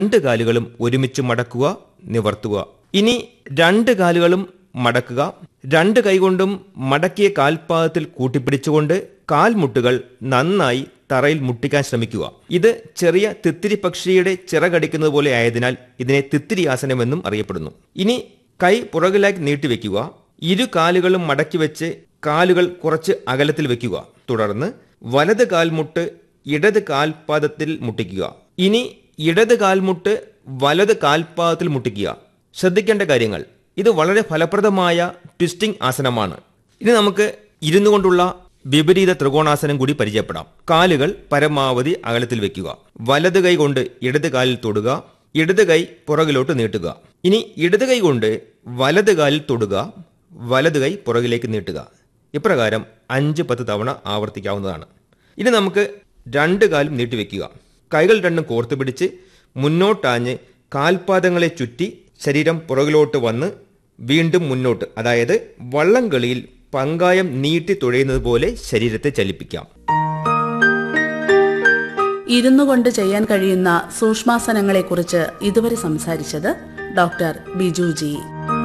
രണ്ട് കാലുകളും ഒരുമിച്ച് മടക്കുക നിവർത്തുക ഇനി രണ്ട് കാലുകളും മടക്കുക രണ്ട് കൈകൊണ്ടും മടക്കിയ കാൽപാദത്തിൽ കൂട്ടിപ്പിടിച്ചുകൊണ്ട് കാൽമുട്ടുകൾ നന്നായി തറയിൽ മുട്ടിക്കാൻ ശ്രമിക്കുക ഇത് ചെറിയ തിത്തിരി പക്ഷിയുടെ ചിറകടിക്കുന്നത് പോലെ ആയതിനാൽ ഇതിനെ തിത്തിരി ആസനമെന്നും അറിയപ്പെടുന്നു ഇനി കൈ പുറകിലാക്കി നീട്ടിവെക്കുക ഇരു കാലുകളും മടക്കി വെച്ച് കാലുകൾ കുറച്ച് അകലത്തിൽ വെക്കുക തുടർന്ന് വലത് കാൽമുട്ട് ഇടത് കാൽപാദത്തിൽ മുട്ടിക്കുക ഇനി ഇടത് കാൽമുട്ട് വലത് കാൽപാദത്തിൽ മുട്ടിക്കുക ശ്രദ്ധിക്കേണ്ട കാര്യങ്ങൾ ഇത് വളരെ ഫലപ്രദമായ ട്വിസ്റ്റിംഗ് ആസനമാണ് ഇനി നമുക്ക് ഇരുന്നു കൊണ്ടുള്ള വിപരീത ത്രികോണാസനം കൂടി പരിചയപ്പെടാം കാലുകൾ പരമാവധി അകലത്തിൽ വെക്കുക വലത് കൈ കൊണ്ട് ഇടത് കാലിൽ തൊടുക ഇടത് കൈ പുറകിലോട്ട് നീട്ടുക ഇനി ഇടത് കൈ കൊണ്ട് വലത് കാലിൽ തൊടുക വലത് കൈ പുറകിലേക്ക് നീട്ടുക ഇപ്രകാരം അഞ്ച് പത്ത് തവണ ആവർത്തിക്കാവുന്നതാണ് ഇനി നമുക്ക് രണ്ട് കാലും നീട്ടിവെക്കുക കൈകൾ രണ്ടും കോർത്ത് പിടിച്ച് മുന്നോട്ടാഞ്ഞ് കാൽപാദങ്ങളെ ചുറ്റി ശരീരം പുറകിലോട്ട് വന്ന് വീണ്ടും മുന്നോട്ട് അതായത് വള്ളംകളിയിൽ പങ്കായം നീട്ടി തുഴയുന്നത് പോലെ ശരീരത്തെ ചലിപ്പിക്കാം ഇരുന്നു കൊണ്ട് ചെയ്യാൻ കഴിയുന്ന സൂക്ഷ്മാസനങ്ങളെക്കുറിച്ച് ഇതുവരെ സംസാരിച്ചത് ഡോക്ടർ ബിജു ജി